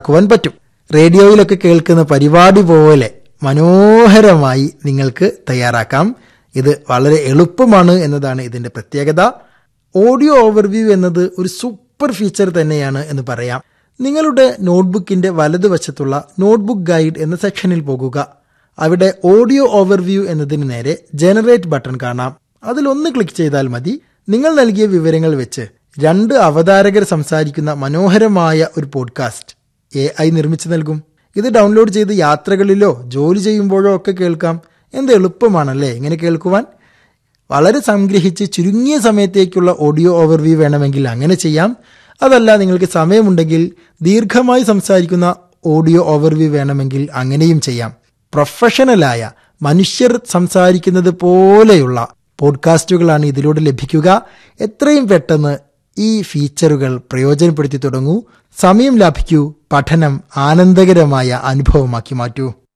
ക്കുവാൻ പറ്റും റേഡിയോയിലൊക്കെ കേൾക്കുന്ന പരിപാടി പോലെ മനോഹരമായി നിങ്ങൾക്ക് തയ്യാറാക്കാം ഇത് വളരെ എളുപ്പമാണ് എന്നതാണ് ഇതിന്റെ പ്രത്യേകത ഓഡിയോ ഓവർവ്യൂ എന്നത് ഒരു സൂപ്പർ ഫീച്ചർ തന്നെയാണ് എന്ന് പറയാം നിങ്ങളുടെ നോട്ട്ബുക്കിന്റെ വലതുവശത്തുള്ള നോട്ട്ബുക്ക് ഗൈഡ് എന്ന സെക്ഷനിൽ പോകുക അവിടെ ഓഡിയോ ഓവർവ്യൂ എന്നതിന് നേരെ ജനറേറ്റ് ബട്ടൺ കാണാം അതിലൊന്ന് ക്ലിക്ക് ചെയ്താൽ മതി നിങ്ങൾ നൽകിയ വിവരങ്ങൾ വെച്ച് രണ്ട് അവതാരകർ സംസാരിക്കുന്ന മനോഹരമായ ഒരു പോഡ്കാസ്റ്റ് എ ഐ നിർമ്മിച്ചു നൽകും ഇത് ഡൗൺലോഡ് ചെയ്ത് യാത്രകളിലോ ജോലി ചെയ്യുമ്പോഴോ ഒക്കെ കേൾക്കാം എന്ത് എളുപ്പമാണല്ലേ ഇങ്ങനെ കേൾക്കുവാൻ വളരെ സംഗ്രഹിച്ച് ചുരുങ്ങിയ സമയത്തേക്കുള്ള ഓഡിയോ ഓവർവ്യൂ വേണമെങ്കിൽ അങ്ങനെ ചെയ്യാം അതല്ല നിങ്ങൾക്ക് സമയമുണ്ടെങ്കിൽ ദീർഘമായി സംസാരിക്കുന്ന ഓഡിയോ ഓവർവ്യൂ വേണമെങ്കിൽ അങ്ങനെയും ചെയ്യാം പ്രൊഫഷണലായ മനുഷ്യർ സംസാരിക്കുന്നത് പോലെയുള്ള പോഡ്കാസ്റ്റുകളാണ് ഇതിലൂടെ ലഭിക്കുക എത്രയും പെട്ടെന്ന് ഈ ഫീച്ചറുകൾ പ്രയോജനപ്പെടുത്തി തുടങ്ങൂ സമയം ലാഭിക്കൂ പഠനം ആനന്ദകരമായ അനുഭവമാക്കി മാറ്റൂ